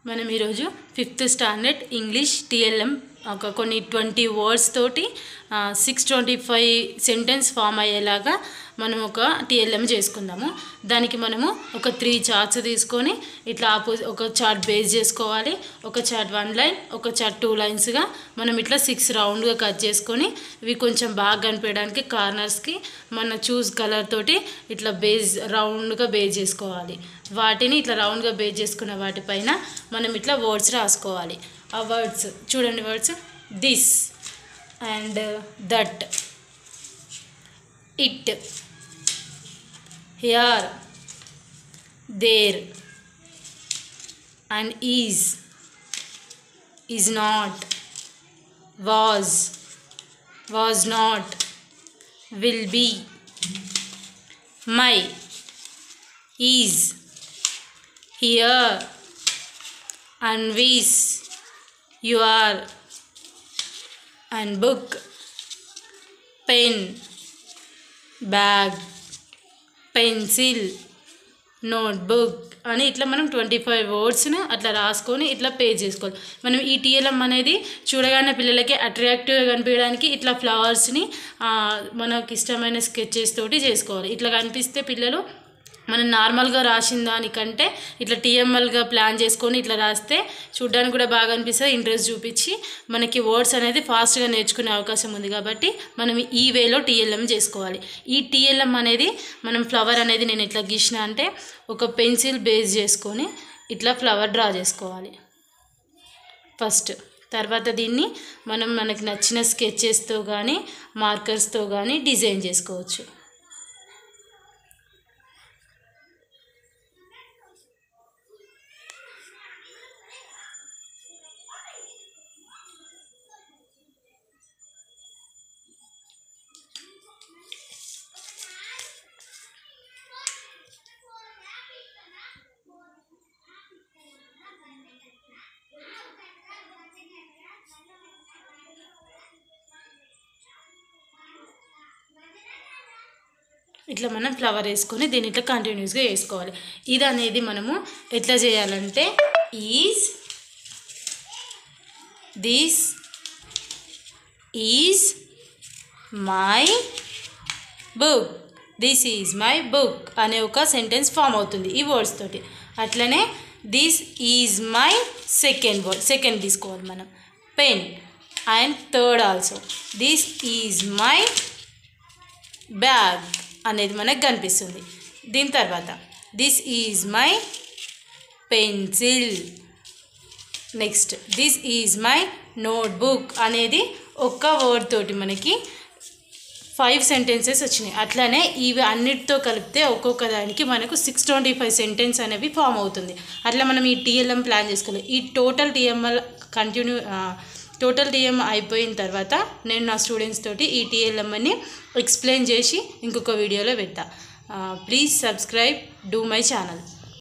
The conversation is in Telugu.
మనం ఈరోజు ఫిఫ్త్ స్టాండర్డ్ ఇంగ్లీష్ టిఎల్ఎం ఒక కొన్ని ట్వంటీ వర్డ్స్ తోటి six twenty five sentence form అయ్యేలాగా మనం ఒక టిఎల్ఎం చేసుకుందాము దానికి మనము ఒక త్రీ చార్ట్స్ తీసుకొని ఇట్లా ఆపోజి ఒక చార్ట్ బేస్ చేసుకోవాలి ఒక చార్ట్ వన్ లైన్ ఒక చార్ట్ టూ లైన్స్గా మనం ఇట్లా సిక్స్ రౌండ్గా కట్ చేసుకొని ఇవి కొంచెం బాగా కనిపించడానికి కార్నర్స్కి మన చూస్ కలర్ తోటి ఇట్లా బేస్ రౌండ్గా బేస్ చేసుకోవాలి వాటిని ఇట్లా రౌండ్గా బేస్ చేసుకున్న వాటిపైన మనం ఇట్లా వర్డ్స్ రాసుకోవాలి ఆ వర్డ్స్ చూడండి words this and that it here there and is is not was was not will be my is here and wish you are and book pen bag pencil notebook అని ఇట్లా మనం ట్వంటీ ఫైవ్ వర్డ్స్ని అట్లా రాసుకొని ఇట్లా పే చేసుకోవాలి మనం ఈ టీఎల్ఎం అనేది చూడగానే పిల్లలకి అట్రాక్టివ్గా కనిపించడానికి ఇట్లా ఫ్లవర్స్ని మనకి ఇష్టమైన స్కెచెస్ తోటి చేసుకోవాలి ఇట్లా కనిపిస్తే పిల్లలు మనం నార్మల్గా రాసిన దానికంటే ఇట్లా టీఎంఎల్గా ప్లాన్ చేసుకొని ఇట్లా రాస్తే చూడ్డానికి కూడా బాగా అనిపిస్తుంది ఇంట్రెస్ట్ చూపించి మనకి వర్డ్స్ అనేది ఫాస్ట్గా నేర్చుకునే అవకాశం ఉంది కాబట్టి మనం ఈ వేలో టీఎల్ఎం చేసుకోవాలి ఈ టీఎల్ఎం అనేది మనం ఫ్లవర్ అనేది నేను ఎట్లా గీసిన అంటే ఒక పెన్సిల్ బేస్ చేసుకొని ఇట్లా ఫ్లవర్ డ్రా చేసుకోవాలి ఫస్ట్ తర్వాత దీన్ని మనం మనకి నచ్చిన స్కెచెస్తో కానీ మార్కర్స్తో కానీ డిజైన్ చేసుకోవచ్చు ఇట్లా మనం ఫ్లవర్ వేసుకొని దీన్ని ఇట్లా కంటిన్యూస్గా వేసుకోవాలి ఇది అనేది మనము ఎట్లా చేయాలంటే is this is my book this is my book అనే ఒక సెంటెన్స్ ఫామ్ అవుతుంది ఈ వర్డ్స్ తోటి అట్లనే this is my second word second తీసుకోవాలి మనం pen and third also this is my bag అనేది మనకు కనిపిస్తుంది దీని తర్వాత this is my pencil next this is my notebook అనేది ఒక్క వర్డ్ తోటి మనకి ఫైవ్ సెంటెన్సెస్ వచ్చినాయి అట్లానే ఇవి అన్నిటితో కలిపితే ఒక్కొక్క దానికి మనకు సిక్స్ ట్వంటీ ఫైవ్ సెంటెన్స్ అనేవి ఫామ్ అవుతుంది అట్లా మనం ఈ టీఎల్ఎం ప్లాన్ చేసుకోవాలి ఈ total TML continue total TM అయిపోయిన తర్వాత నేను నా స్టూడెంట్స్ తోటి ఈ టీఎల్ఎంని ఎక్స్ప్లెయిన్ చేసి ఇంకొక వీడియోలో పెడతా please subscribe do my channel